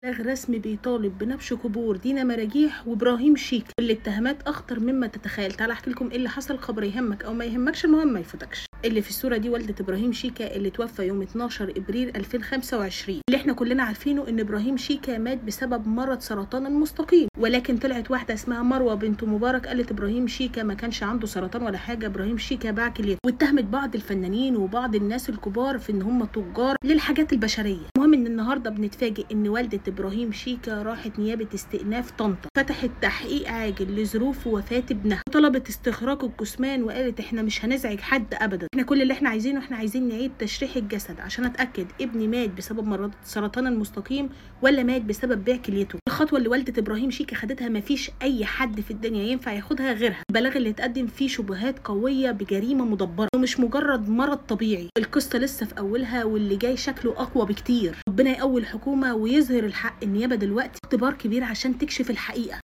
بلاغ رسمي بيطالب بنبش قبور دينا مراجيح وابراهيم شيك الاتهامات اخطر مما تتخيل تعال احكي لكم ايه اللي حصل خبر يهمك او ما يهمكش المهم ما يفوتكش اللي في الصوره دي والده ابراهيم شيكا اللي توفى يوم 12 ابريل 2025 اللي احنا كلنا عارفينه ان ابراهيم شيكا مات بسبب مرض سرطان المستقيم ولكن طلعت واحده اسمها مروه بنت مبارك قالت ابراهيم شيكا ما كانش عنده سرطان ولا حاجه ابراهيم شيكا باع كليته واتهمت بعض الفنانين وبعض الناس الكبار في ان هم تجار للحاجات البشريه المهم ان النهارده بنتفاجئ ان والده ابراهيم شيكا راحت نيابه استئناف طنطا فتحت تحقيق عاجل لظروف وفاه ابنها وطلبت استخراج الجثمان وقالت احنا مش هنزعج حد ابدا احنا كل اللي احنا عايزينه احنا عايزين نعيد تشريح الجسد عشان اتاكد ابني مات بسبب مرض سرطان المستقيم ولا مات بسبب بيع كليته الخطوه اللي والده ابراهيم شيكا خدتها مفيش اي حد في الدنيا ينفع ياخدها غيرها البلاغ اللي اتقدم فيه شبهات قويه بجريمه مدبره ومش مجرد مرض طبيعي القصه لسه في اولها واللي جاي شكله اقوى بكتير ربنا يقوي الحكومه ويظهر الحق النيابه دلوقتي اختبار كبير عشان تكشف الحقيقه